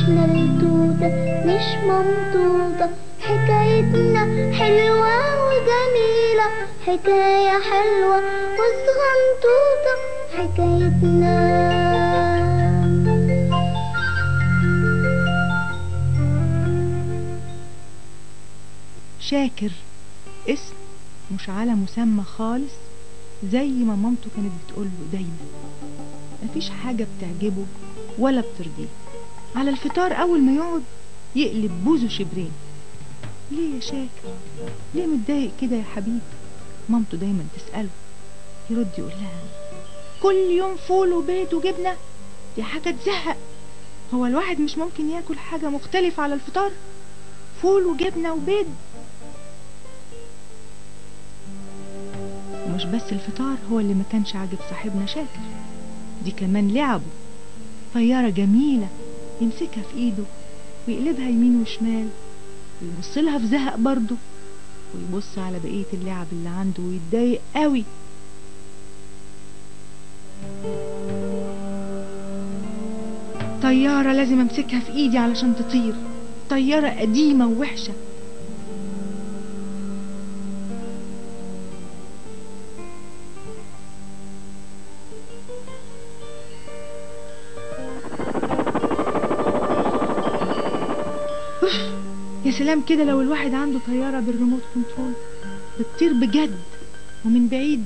احنا التوتة مش ممطوطة حكايتنا حلوة وجميلة حكاية حلوة وصغنطوطة حكايتنا شاكر اسم مش على مسمى خالص زي ما مامته كانت بتقوله دايما مفيش حاجة بتعجبه ولا بترضيه على الفطار أول ما يقعد يقلب بوزه شبرين ليه يا شاكر ليه متضايق كده يا حبيبي مامته دايما تسأله يرد يقول لها كل يوم فول وبيض وجبنة دي حاجة تزهق هو الواحد مش ممكن ياكل حاجة مختلفة على الفطار فول وجبنة وبيض ومش بس الفطار هو اللي ما كانش عاجب صاحبنا شاكر دي كمان لعبه طيارة جميلة يمسكها في ايده ويقلبها يمين وشمال ويبص لها في زهق برضه ويبص على بقية اللعب اللي عنده ويتضايق قوي طيارة لازم امسكها في ايدي علشان تطير طيارة قديمة ووحشة أوف، يا سلام كده لو الواحد عنده طيارة بالريموت كنترول بتطير بجد ومن بعيد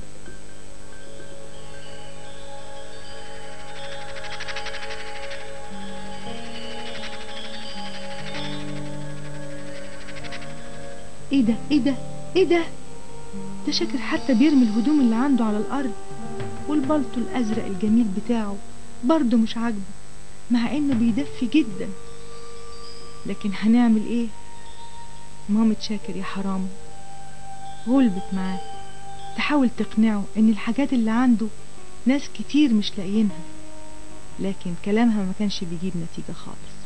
ايه ده ايه ده ايه ده ده شاكر حتى بيرمي الهدوم اللي عنده على الارض والبلطو الازرق الجميل بتاعه برضه مش عاجبه مع انه بيدفي جدا لكن هنعمل ايه مامة شاكر يا حرام غلبت معاه تحاول تقنعه ان الحاجات اللي عنده ناس كتير مش لاقيينها لكن كلامها ما كانش بيجيب نتيجة خالص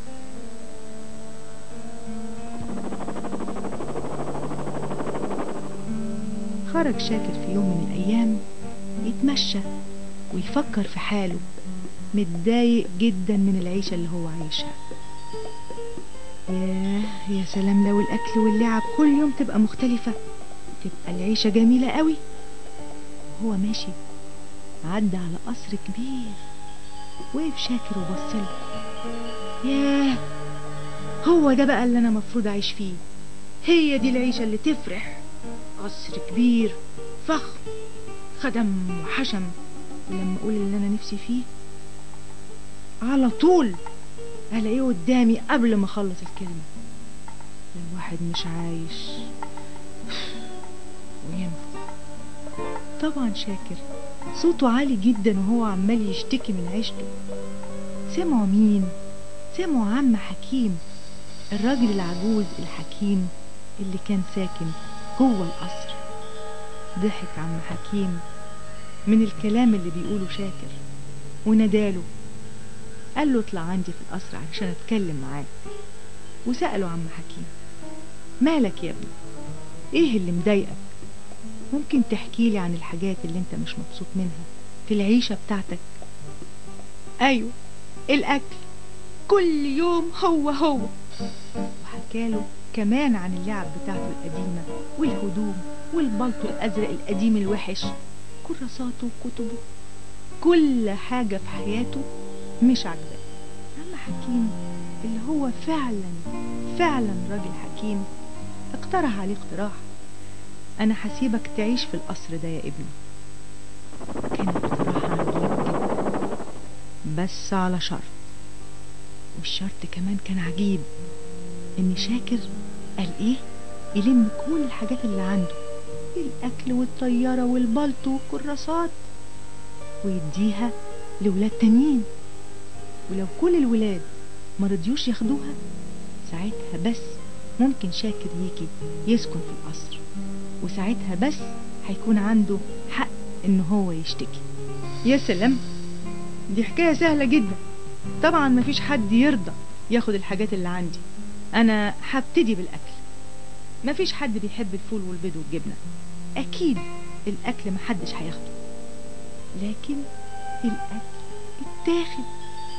خرج شاكر في يوم من الأيام يتمشى ويفكر في حاله متضايق جدا من العيشة اللي هو عايشها ياه يا سلام لو الأكل واللعب كل يوم تبقى مختلفة تبقى العيشة جميلة قوي وهو ماشي عدى على قصر كبير وقف شاكر وبصله ياه هو ده بقى اللي أنا مفروض أعيش فيه هي دي العيشة اللي تفرح قصر كبير فخم خدم وحشم ولما أقول اللي أنا نفسي فيه على طول ألاقيه قدامي قبل ما أخلص الكلمة ده الواحد مش عايش وينفخ طبعا شاكر صوته عالي جدا وهو عمال يشتكي من عيشته سمعوا مين سمعوا عم حكيم الراجل العجوز الحكيم اللي كان ساكن جوه القصر ضحك عم حكيم من الكلام اللي بيقوله شاكر وناداله قال له اطلع عندي في القصر علشان اتكلم معاك وسأله عم حكيم مالك يا ابني ايه اللي مضايقك ممكن تحكي لي عن الحاجات اللي انت مش مبسوط منها في العيشة بتاعتك ايوه الاكل كل يوم هو هو وحكاله كمان عن اللعب بتاعته القديمة والهدوم والبلطو الأزرق القديم الوحش كراساته وكتبه كل حاجة في حياته مش عاجباه عم حكيم اللي هو فعلا فعلا راجل حكيم اقترح عليه اقتراح انا هسيبك تعيش في القصر ده يا ابني كان اقتراح عجيب جدا بس على شرط والشرط كمان كان عجيب ان شاكر قال ايه يلم كل الحاجات اللي عنده الاكل والطياره والبلطو والكراسات ويديها لولاد تانيين ولو كل الولاد ما رضيوش ياخدوها ساعتها بس ممكن شاكر يجي يسكن في القصر وساعتها بس هيكون عنده حق ان هو يشتكي يا سلام دي حكاية سهلة جدا طبعا مفيش حد يرضى ياخد الحاجات اللي عندي انا هبتدي بالاكل مفيش حد بيحب الفول والبيض والجبنة اكيد الاكل محدش هياخده لكن الاكل اتاخد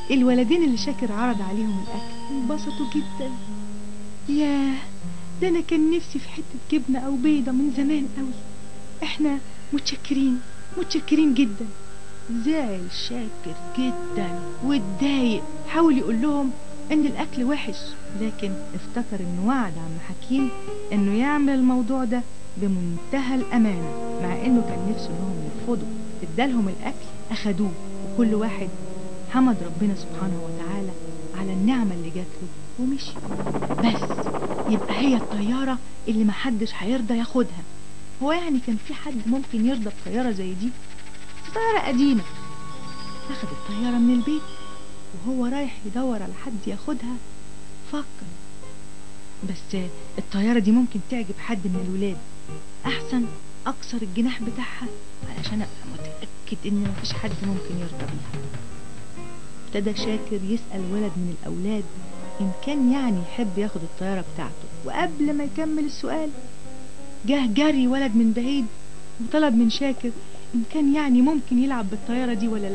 الولدين اللي شاكر عرض عليهم الأكل انبسطوا جدا ياه ده أنا كان نفسي في حتة جبنة أو بيضة من زمان قوي احنا متشكرين متشكرين جدا زعل شاكر جدا واتضايق حاول يقول لهم ان الاكل وحش لكن افتكر انه وعد عم حكيم انه يعمل الموضوع ده بمنتهى الامانه مع انه كان نفسه انهم يرفضوا ادالهم الاكل اخدوه وكل واحد حمد ربنا سبحانه وتعالى على النعمه اللي جات له ومشي بس يبقى هي الطياره اللي محدش هيرضى ياخدها هو يعني كان في حد ممكن يرضى بطياره زي دي طياره قديمه اخد الطياره من البيت وهو رايح يدور على حد ياخدها فكر بس الطيارة دي ممكن تعجب حد من الولاد أحسن أكسر الجناح بتاعها علشان أبقى متأكد إن مفيش حد ممكن يرضى بيها ابتدى شاكر يسأل ولد من الأولاد إن كان يعني يحب ياخد الطيارة بتاعته وقبل ما يكمل السؤال جه جري ولد من بعيد وطلب من شاكر إن كان يعني ممكن يلعب بالطيارة دي ولا لأ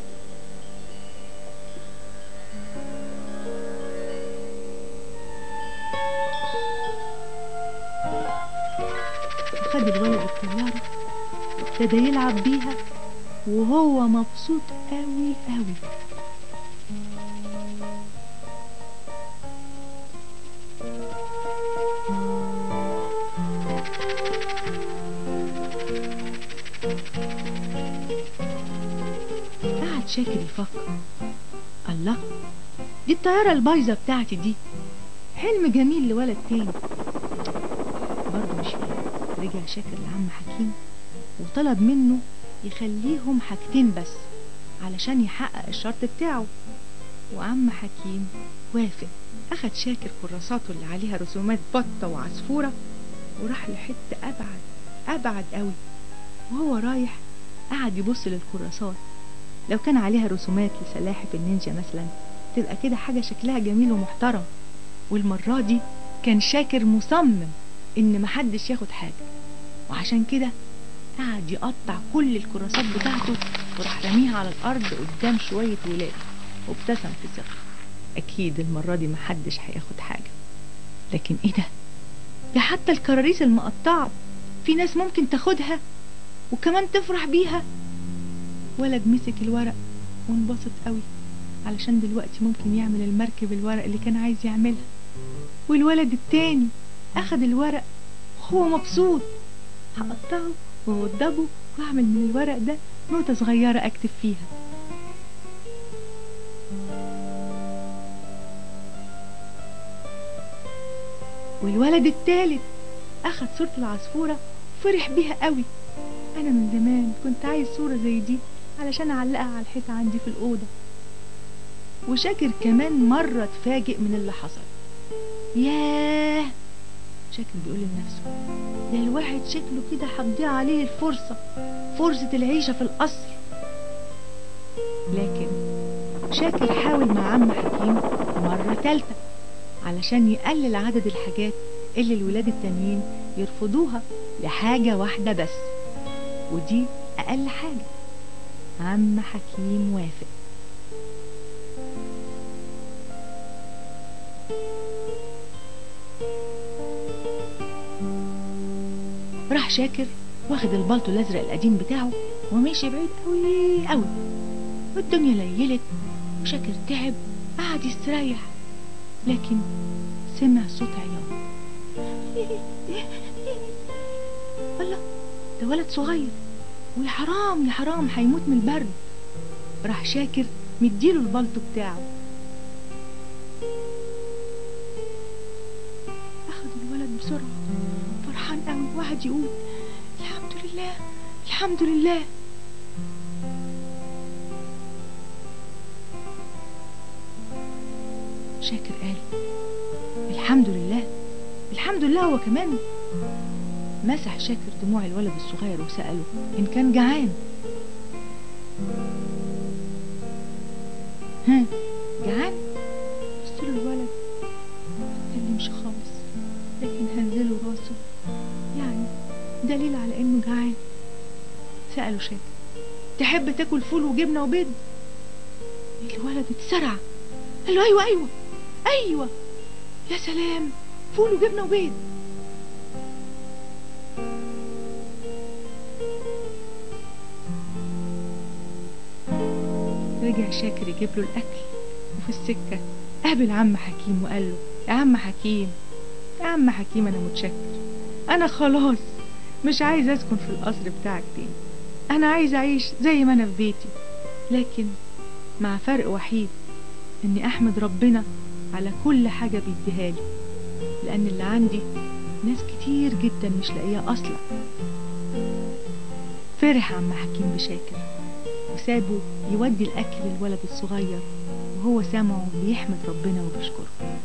خد الولد الطيارة وابتدى يلعب بيها وهو مبسوط قوي قوي قعد شاكر يفكر الله دي الطيارة البايظة بتاعتي دي حلم جميل لولد تاني برضه مش فاهم رجع شاكر لعم حكيم وطلب منه يخليهم حاجتين بس علشان يحقق الشرط بتاعه وعم حكيم وافق أخد شاكر كراساته اللي عليها رسومات بطة وعصفورة وراح لحتة أبعد أبعد قوي وهو رايح قعد يبص للكراسات لو كان عليها رسومات لسلاحف النينجا مثلا تبقى كده حاجة شكلها جميل ومحترم والمرة دي كان شاكر مصمم إن محدش ياخد حاجة وعشان كده قعد يقطع كل الكراسات بتاعته وراح رميها على الأرض قدام شوية ولاد وابتسم في ثقة أكيد المرة دي محدش هياخد حاجة لكن إيه ده؟ ده حتى الكراريس المقطعة في ناس ممكن تاخدها وكمان تفرح بيها ولد مسك الورق وانبسط قوي علشان دلوقتي ممكن يعمل المركب الورق اللي كان عايز يعملها والولد التاني أخد الورق وهو مبسوط هقطعه وأوضبه وأعمل من الورق ده نوتة صغيرة أكتب فيها والولد التالت أخد صورة العصفورة وفرح بيها قوي أنا من زمان كنت عايز صورة زي دي علشان أعلقها على الحيطة عندي في الأوضة وشاكر كمان مرة اتفاجئ من اللي حصل ياه شاكر بيقول لنفسه ده الواحد شكله كده هتضيع عليه الفرصة فرصة العيشة في القصر لكن شاكر حاول مع عم حكيم مرة تالتة علشان يقلل عدد الحاجات اللي الولاد التانيين يرفضوها لحاجة واحدة بس ودي أقل حاجة عم حكيم وافق راح شاكر واخد البلطو الازرق القديم بتاعه ومشي بعيد قوي قوي والدنيا ليلت وشاكر تعب قعد يستريح لكن سمع صوت عياط الله ده ولد صغير ويا حرام يا حرام هيموت من البرد راح شاكر مديله البلطو بتاعه اخد الولد بسرعة فرحان قوي وقعد يقول الحمد لله الحمد لله شاكر قال الحمد لله الحمد لله هو كمان مسح شاكر دموع الولد الصغير وسأله إن كان جعان ها جعان بص له الولد ما اتكلمش خالص لكن هزله راسه يعني دليل على انه جعان سأله شاكر تحب تاكل فول وجبنة وبيض الولد اتسرع قال له ايوه ايوه ايوه يا سلام فول وجبنه وبيض رجع شاكر يجيب له الاكل وفي السكه قابل عم حكيم وقال له يا عم حكيم يا عم حكيم انا متشكر انا خلاص مش عايز اسكن في القصر بتاعك تاني انا عايز اعيش زي ما انا في بيتي لكن مع فرق وحيد اني احمد ربنا على كل حاجه بيديها لي لان اللي عندي ناس كتير جدا مش لاقياه اصلا فرح عم حكيم بشاكر وسابه يودي الاكل للولد الصغير وهو سامعه بيحمد ربنا وبيشكره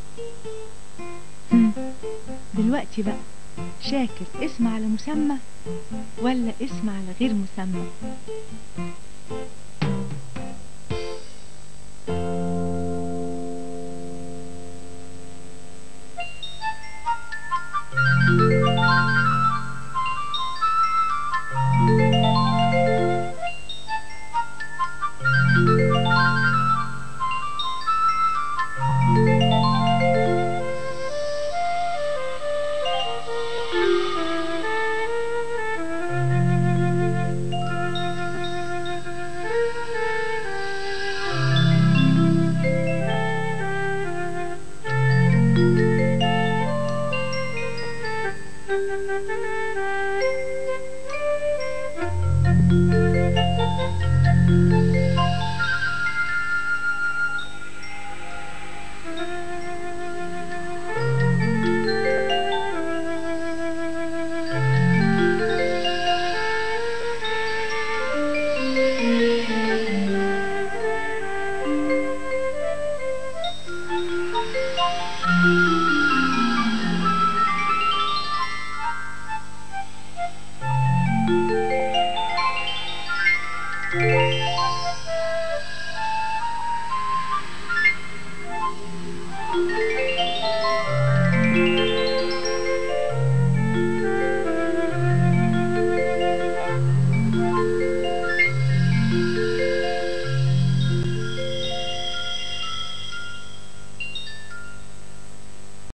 هم، دلوقتي بقى شاكر اسم على مسمى ولا اسم على غير مسمى Thank you.